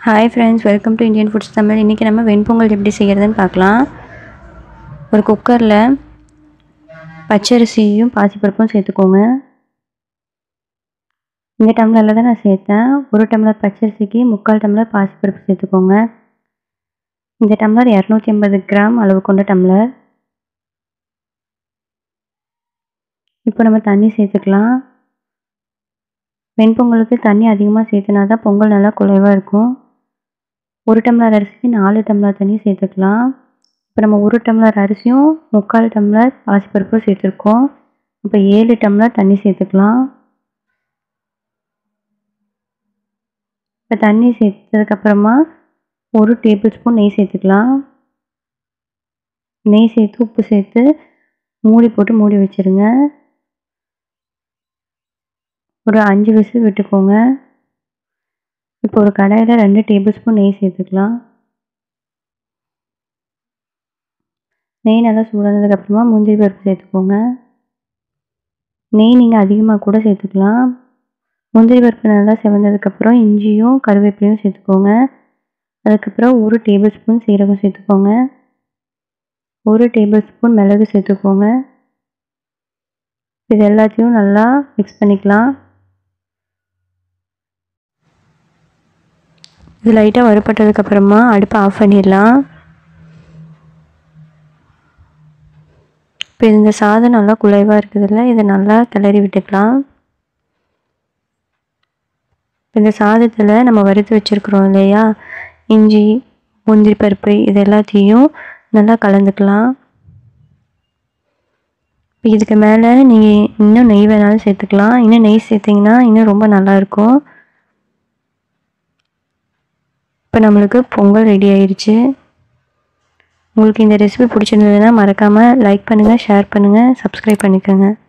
hi friends welcome to Indian foods Tamil இன்றைக்கி நம்ம வெண்பொங்கல் எப்படி செய்கிறதுன்னு பார்க்கலாம் ஒரு குக்கரில் பச்சரிசியும் பாசிப்பருப்பும் சேர்த்துக்கோங்க இந்த டம்ளரில் தான் நான் சேர்த்தேன் ஒரு டம்ளர் பச்சரிசிக்கு முக்கால் டம்ளர் பாசிப்பருப்பு சேர்த்துக்கோங்க இந்த டம்ளர் இரநூத்தி ஐம்பது கிராம் அளவு கொண்ட டம்ளர் இப்போ நம்ம தண்ணி சேர்த்துக்கலாம் வெண்பொங்கலுக்கு தண்ணி அதிகமாக சேர்த்துனா தான் பொங்கல் நல்லா குலைவாக இருக்கும் ஒரு டம்ளர் அரிசிக்கு நாலு டம்ளர் தண்ணி சேர்த்துக்கலாம் இப்போ நம்ம ஒரு டம்ளர் அரிசியும் முக்கால் டம்ளர் பாசிப்பருப்பும் சேர்த்துருக்கோம் இப்போ ஏழு டம்ளர் தண்ணி சேர்த்துக்கலாம் இப்போ தண்ணி சேர்த்ததுக்கப்புறமா ஒரு டேபிள் ஸ்பூன் நெய் சேர்த்துக்கலாம் நெய் சேர்த்து உப்பு சேர்த்து மூடி போட்டு மூடி வச்சுருங்க ஒரு அஞ்சு விசில் விட்டுக்கோங்க இப்போ ஒரு கடாயில் ரெண்டு டேபிள் ஸ்பூன் நெய் சேர்த்துக்கலாம் நெய் நல்லா சூடானதுக்கப்புறமா முந்திரி பருப்பு சேர்த்துக்கோங்க நெய் நீங்கள் அதிகமாக கூட சேர்த்துக்கலாம் முந்திரி பருப்பு நல்லா செவந்ததுக்கப்புறம் இஞ்சியும் கருவேப்பிலையும் சேர்த்துக்கோங்க அதுக்கப்புறம் ஒரு டேபிள் ஸ்பூன் சீரகம் சேர்த்துக்கோங்க ஒரு டேபிள் ஸ்பூன் மிளகு சேர்த்துக்கோங்க இது எல்லாத்தையும் நல்லா மிக்ஸ் பண்ணிக்கலாம் இது லைட்டாக வறுப்பட்டதுக்கப்புறமா அடுப்பை ஆஃப் பண்ணிடலாம் இப்போ இந்த சாதம் நல்லா குலைவாக இருக்குதுல்ல இதை நல்லா கிளறி விட்டுக்கலாம் இந்த சாதத்தில் நம்ம வறுத்து வச்சுருக்குறோம் இல்லையா இஞ்சி முந்திரி பருப்பு இது எல்லாத்தையும் நல்லா கலந்துக்கலாம் இப்போ இதுக்கு மேலே நீங்கள் இன்னும் நெய் வேணாலும் சேர்த்துக்கலாம் இன்னும் நெய் சேர்த்திங்கன்னா இன்னும் ரொம்ப நல்லாயிருக்கும் இப்போ நம்மளுக்கு பொங்கல் ரெடி ஆயிடுச்சு உங்களுக்கு இந்த ரெசிபி பிடிச்சிருந்ததுன்னா மறக்காமல் லைக் பண்ணுங்கள் ஷேர் பண்ணுங்கள் சப்ஸ்கிரைப் பண்ணிக்கோங்க